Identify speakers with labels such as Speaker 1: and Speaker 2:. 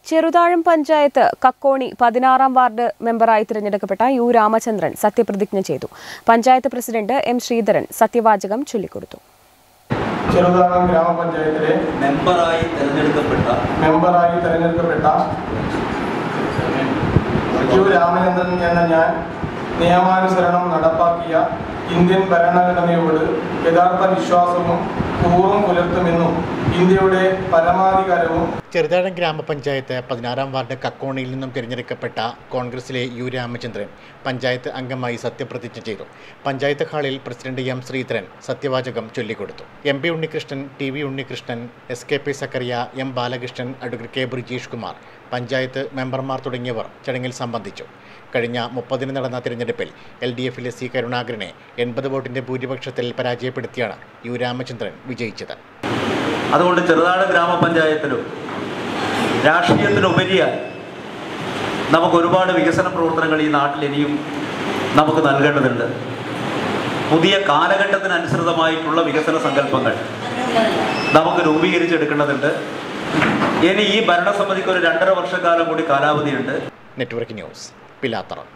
Speaker 1: ചെറുതാഴം പഞ്ചായത്ത് കക്കോണി പതിനാറാം വാർഡ് മെമ്പറായി തിരഞ്ഞെടുക്കപ്പെട്ട യു രാമചന്ദ്രൻ സത്യപ്രതിജ്ഞ ചെയ്തു പഞ്ചായത്ത് പ്രസിഡന്റ് എം ശ്രീധരൻ സത്യവാചകം ചൊല്ലിക്കൊടുത്തു
Speaker 2: ചെറുതാഴം ഗ്രാമപഞ്ചായത്തിലെ
Speaker 3: മെമ്പറായി തിരഞ്ഞെടുക്കപ്പെട്ട
Speaker 2: മെമ്പറായി തെരഞ്ഞെടുക്കപ്പെട്ട യു രാമചന്ദ്രൻ എന്ന ഞാൻ നിയമാനുസരണം നടപ്പാക്കിയ ഇന്ത്യൻ ഭരണഘടനയോട് യഥാർത്ഥ വിശ്വാസവും പൂർവ്വം പുലർത്തുമെന്നും ഇന്ത്യയുടെ പരമാധികാരവും
Speaker 4: ചെറുതാഴം ഗ്രാമപഞ്ചായത്ത് പതിനാറാം വാർഡ് കക്കോണിയിൽ നിന്നും തിരഞ്ഞെടുക്കപ്പെട്ട കോൺഗ്രസിലെ യു രാമചന്ദ്രൻ പഞ്ചായത്ത് അംഗമായി സത്യപ്രതിജ്ഞ ചെയ്തു പഞ്ചായത്ത് ഹാളിൽ പ്രസിഡന്റ് എം ശ്രീധരൻ സത്യവാചകം ചൊല്ലിക്കൊടുത്തു M P Unnikrishnan T V Unnikrishnan S K P Sakkariya M Balakrishnan advocate K Brijeesh Kumar panchayat മെമ്പർമാർ തുടങ്ങിയവർ ചടങ്ങിൽ സംബന്ധിച്ചു കഴിഞ്ഞ മുപ്പതിന് നടന്ന തിരഞ്ഞെടുപ്പിൽ എൽ ഡി എഫിലെ സി കരുണാകരനെ എൺപത് വോട്ടിന്റെ ഭൂരിപക്ഷത്തിൽ പരാജയപ്പെടുത്തിയാണ് യു രാമചന്ദ്രൻ വിജയിച്ചത്
Speaker 3: അതുകൊണ്ട് ചെറുതാട് ഗ്രാമപഞ്ചായത്തിലും രാഷ്ട്രീയത്തിനുപരിയായി നമുക്ക് ഒരുപാട് വികസന പ്രവർത്തനങ്ങൾ ഈ നാട്ടിൽ ഇനിയും നമുക്ക് നൽകേണ്ടതുണ്ട് പുതിയ കാലഘട്ടത്തിനനുസൃതമായിട്ടുള്ള വികസന സങ്കല്പങ്ങൾ നമുക്ക് രൂപീകരിച്ചെടുക്കേണ്ടതുണ്ട് ഇനി ഈ ഭരണസമിതിക്ക് ഒരു രണ്ടര വർഷക്കാലം കൂടി കാലാവധിയുണ്ട്
Speaker 4: നെറ്റ്വർക്ക് ന്യൂസ് പിലാത്തറ